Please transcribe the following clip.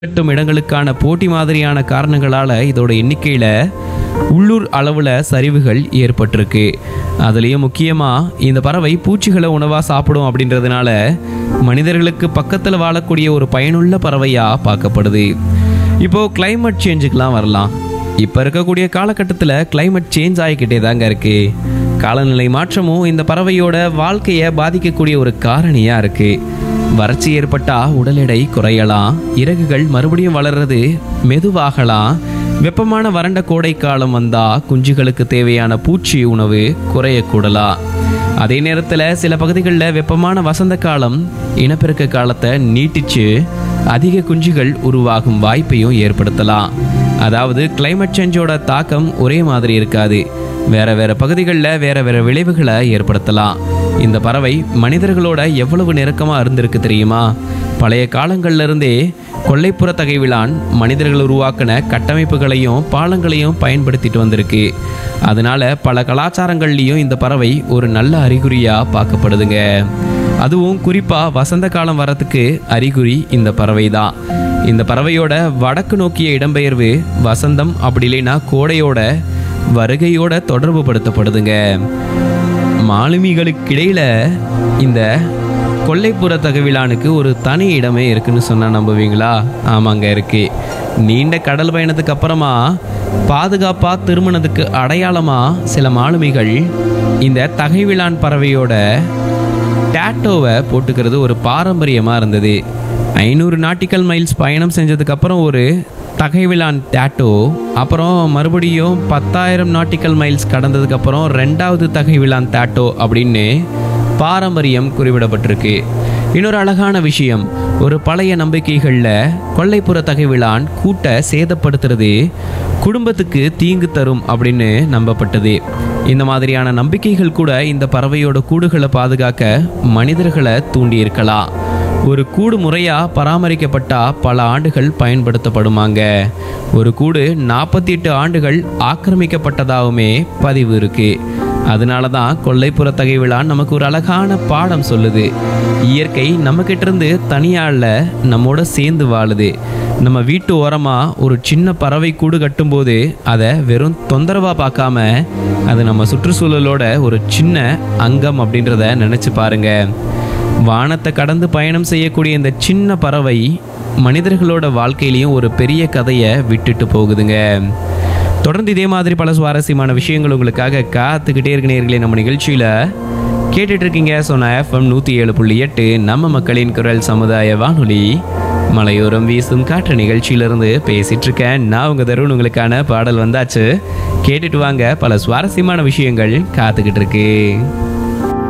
எட்டும் இடங்களுக்கான போட்டி மாதிரியான காரணங்களால இதோட எண்ணிக்கையில உள்ளூர் அளவுல சரிவுகள் ஏற்பட்டிருக்கு அதுலேயும் முக்கியமா இந்த பறவை பூச்சிகளை உணவா சாப்பிடும் அப்படின்றதுனால மனிதர்களுக்கு பக்கத்துல வாழக்கூடிய ஒரு பயனுள்ள பறவையா பார்க்கப்படுது இப்போ climate சேஞ்சுக்கெலாம் வரலாம் இப்போ இருக்கக்கூடிய காலகட்டத்தில் climate சேஞ்ச் ஆகிக்கிட்டே தாங்க இருக்கு காலநிலை மாற்றமும் இந்த பறவையோட வாழ்க்கையை பாதிக்கக்கூடிய ஒரு காரணியா இருக்கு வறட்சி ஏற்பட்டா உடல் எடை குறையலாம் இறகுகள் மறுபடியும் வளர்றது மெதுவாகலாம் வெப்பமான வறண்ட கோடை காலம் வந்தா குஞ்சுகளுக்கு தேவையான பூச்சி உணவு குறையக்கூடலாம் அதே நேரத்தில் சில பகுதிகளில் வெப்பமான வசந்த காலம் இனப்பெருக்க காலத்தை நீட்டிச்சு அதிக குஞ்சுகள் உருவாகும் வாய்ப்பையும் ஏற்படுத்தலாம் அதாவது climate சேஞ்சோட தாக்கம் ஒரே மாதிரி இருக்காது வேற வேற பகுதிகளில் வேற வேற விளைவுகளை ஏற்படுத்தலாம் இந்த பறவை மனிதர்களோட எவ்வளவு நெருக்கமாக இருந்திருக்கு தெரியுமா பழைய காலங்கள்ல இருந்தே கொல்லைப்புற தகைவிலான் மனிதர்கள் உருவாக்கின கட்டமைப்புகளையும் பாலங்களையும் பயன்படுத்திட்டு வந்திருக்கு அதனால பல கலாச்சாரங்கள்லேயும் இந்த பறவை ஒரு நல்ல அறிகுறியாக பார்க்கப்படுதுங்க அதுவும் குறிப்பாக வசந்த காலம் வரத்துக்கு அறிகுறி இந்த பறவை தான் இந்த பறவையோட வடக்கு நோக்கிய இடம்பெயர்வு வசந்தம் அப்படி இல்லைன்னா கோடையோட வருகையோட தொடர்பு படுத்தப்படுதுங்க மாலுமிகளுக்கிடையில இந்த கொல்லைப்புற தகவிலானுக்கு ஒரு தனி இடமே இருக்குன்னு சொன்னா நம்புவீங்களா ஆமாங்க இருக்கு நீண்ட கடல் பயணத்துக்கு அப்புறமா பாதுகாப்பா திருமணத்துக்கு அடையாளமா சில மாலுமிகள் இந்த தகைவிலான் பறவையோட டேட்டோவை போட்டுக்கிறது ஒரு பாரம்பரியமாக இருந்தது ஐநூறு நாட்டிக்கல் மைல்ஸ் பயணம் செஞ்சதுக்கு அப்புறம் ஒரு தகைவிலான் டேட்டோ அப்புறம் மறுபடியும் பத்தாயிரம் நாட்டிக்கல் மைல்ஸ் கடந்ததுக்கு அப்புறம் ரெண்டாவது தகைவிலான் டேட்டோ அப்படின்னு பாரம்பரியம் குறிப்பிடப்பட்டிருக்கு இன்னொரு அழகான விஷயம் ஒரு பழைய நம்பிக்கைகளில் கொல்லைப்புற தகைவிலான் கூட்டை சேதப்படுத்துறது குடும்பத்துக்கு தீங்கு தரும் அப்படின்னு நம்பப்பட்டது இந்த மாதிரியான நம்பிக்கைகள் கூட இந்த பறவையோட கூடுகளை பாதுகாக்க மனிதர்களை தூண்டியிருக்கலாம் ஒரு கூடு முறையா பராமரிக்கப்பட்டா பல ஆண்டுகள் பயன்படுத்தப்படுமாங்க ஒரு கூடு நாற்பத்தி எட்டு ஆண்டுகள் ஆக்கிரமிக்கப்பட்டதாகவுமே பதிவு இருக்கு அதனால தான் கொல்லைப்புற தகைவிழா நமக்கு ஒரு அழகான பாடம் சொல்லுது இயற்கை நம்மக்கிட்ட இருந்து தனியால நம்மோட சேர்ந்து வாழுது நம்ம வீட்டு ஓரமா ஒரு சின்ன பறவை கூடு கட்டும்போது அதை வெறும் தொந்தரவா பார்க்காம அது நம்ம சுற்றுச்சூழலோட ஒரு சின்ன அங்கம் அப்படின்றத நினைச்சு பாருங்க வானத்தை கடந்து பயணம் செய்யக்கூடிய இந்த சின்ன பறவை மனிதர்களோட வாழ்க்கையிலையும் ஒரு பெரிய கதையை விட்டுட்டு போகுதுங்க தொடர்ந்து இதே மாதிரி பல சுவாரஸ்யமான விஷயங்கள் உங்களுக்காக காத்துக்கிட்டே இருக்க நேர்களே நம்ம நிகழ்ச்சியில் கேட்டுட்டு இருக்கீங்க சொன்ன எஃப்எம் நூற்றி ஏழு புள்ளி எட்டு நம்ம மக்களின் குரல் சமுதாய வானொலி மலையோரம் வீசும் காற்று நிகழ்ச்சியிலிருந்து பேசிட்டு இருக்கேன் நான் உங்க தருண் உங்களுக்கான பாடல் வந்தாச்சு கேட்டுட்டு வாங்க பல சுவாரஸ்யமான விஷயங்கள் காத்துக்கிட்டு இருக்கு